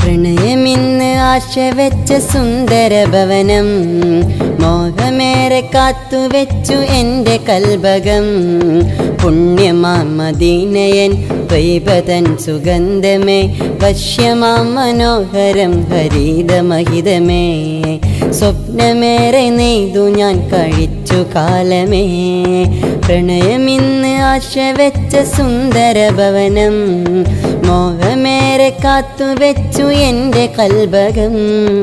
പ്രണയമിന്ന് ആശ വെച്ച സുന്ദര ഭവനം മോഹമേറെ കാത്തുവെച്ചു എൻ്റെ കൽഭകം പുണ്യമാം മദീനയൻ ത്വൈപതൻ സുഗന്ധമേ വശ്യമാം മനോഹരം ഹരിതമഹിതമേ സ്വപ്നമേറെ നെയ്തു ഞാൻ കഴിച്ചു കാലമേ പ്രണയമിന്ന് ആശ വെച്ച സുന്ദര ഭവനം മോഹമേറെ കാത്തുവെച്ചു എൻ്റെ കൽഭകം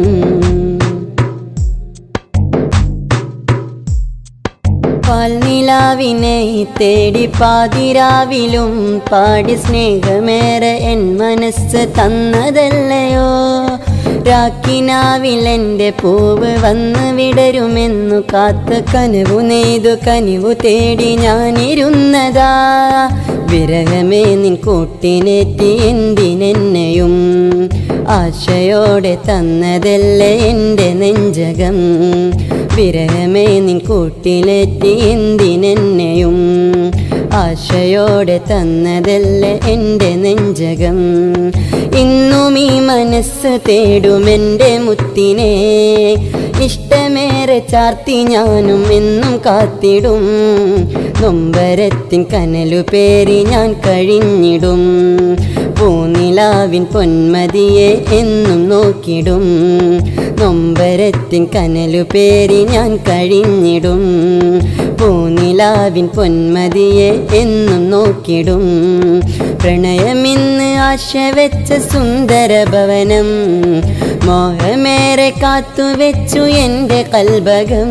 പാൽനിലാവിനെ തേടി പാതിരാവിലും പാടി സ്നേഹമേറെ എൻ മനസ്സ് തന്നതല്ലയോ രാക്കിനാവിലെൻ്റെ പൂവ് വന്ന് വിടരുമെന്നു കാത്ത് കനവു നെയ്തു കനിവു തേടി ഞാനിരുന്നതാ വിരഹമേ നിൻ കൂട്ടിനെറ്റി എന്തിനെന്നെയും ആശയോടെ തന്നതല്ലേ എൻ്റെ നെഞ്ചകം വിരഹമേ നിൻ കൂട്ടിലെത്തി എന്തിനെന്നെയും ആശയോടെ തന്നതല്ലേ എൻ്റെ നെഞ്ചകം ഇന്നും ഈ മനസ്സ് തേടുമെൻ്റെ മുത്തിനെ ഇഷ്ടമേറെ ചാർത്തി ഞാനും എന്നും കാത്തിടും നൊമ്പരത്തിൻ കനലു പേരി ഞാൻ കഴിഞ്ഞിടും പൂനിലാവിൻ പൊന്മതിയെ എന്നും നോക്കിടും നൊമ്പരത്തിൻ കനലു പേരി ഞാൻ കഴിഞ്ഞിടും പൂനിലാവിൻ പൊന്മതിയെ എന്നും നോക്കിടും പ്രണയമിന്ന് ആശ വെച്ച സുന്ദര ഭവനം മോഹമേറെ കാത്തുവെച്ചു എൻ്റെ കൽഭകം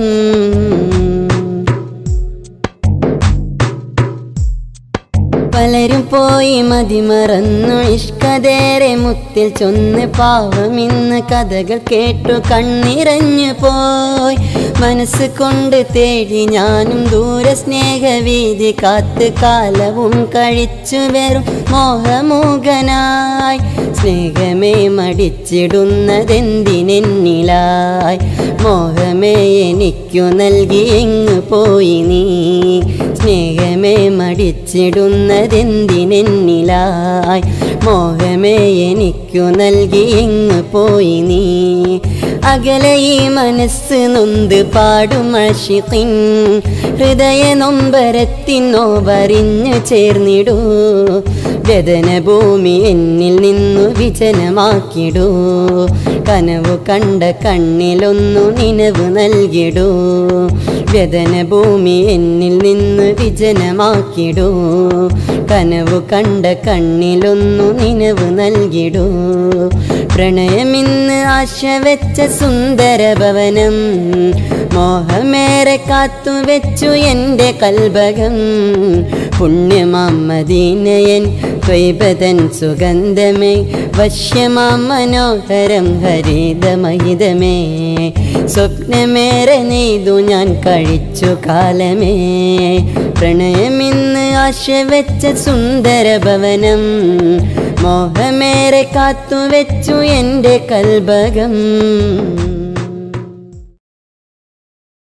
പലരും പോയി മതിമറന്നു ഇഷ്കതേറെ മുത്തിൽ ചൊന്ന് പാവമിന്ന് കഥകൾ കേട്ടു കണ്ണിറഞ്ഞു പോയി മനസ്സ് കൊണ്ട് തേടി ഞാനും ദൂര സ്നേഹവീതി കാത്ത് കാലവും കഴിച്ചു വെറും മോഹമൂകനായി സ്നേഹമേ മടിച്ചിടുന്നതെന്തിനെന്നിലായി മോഹമേ എനിക്കു നൽകി എങ്ങു പോയി നീ സ്നേഹമേ മടിച്ചിടുന്നതെന്തിനെന്നിലായി മോഹമേ എനിക്കു നൽകി എങ്ങു പോയി നീ അകലെ ഈ മനസ്സ് നൊന്ത് പാടും അഷിഖിൻ ഹൃദയ നൊമ്പരത്തിനോ വരിഞ്ഞു ചേർന്നിടൂ വ്യതന ഭൂമി എന്നിൽ നിന്നു വിജനമാക്കിടൂ കനവു കണ്ട കണ്ണിലൊന്നു നിനവ് നൽകിടൂ വ്യതന ഭൂമി എന്നിൽ നിന്ന് വിജനമാക്കിടൂ കനവു കണ്ട കണ്ണിലൊന്നു നിനവ് നൽകിടൂ പ്രണയമിന്ന് ആശ വെച്ച സുന്ദര ഭവനം മോഹമേറെ കാത്തുവെച്ചു എൻ്റെ കൽഭകം പുണ്യമാം മദീനയൻ ത്വൈപതൻ സുഗന്ധമേ വശ്യമാം മനോഹരം ഹരിതമഹിതമേ സ്വപ്നമേറെ നെയ്തു ഞാൻ കഴിച്ചു കാലമേ പ്രണയമിന്ന് ആശ വെച്ച സുന്ദര ഭവനം മോഹമേറെ കാത്തുവെച്ചു എൻ്റെ കൽഭകം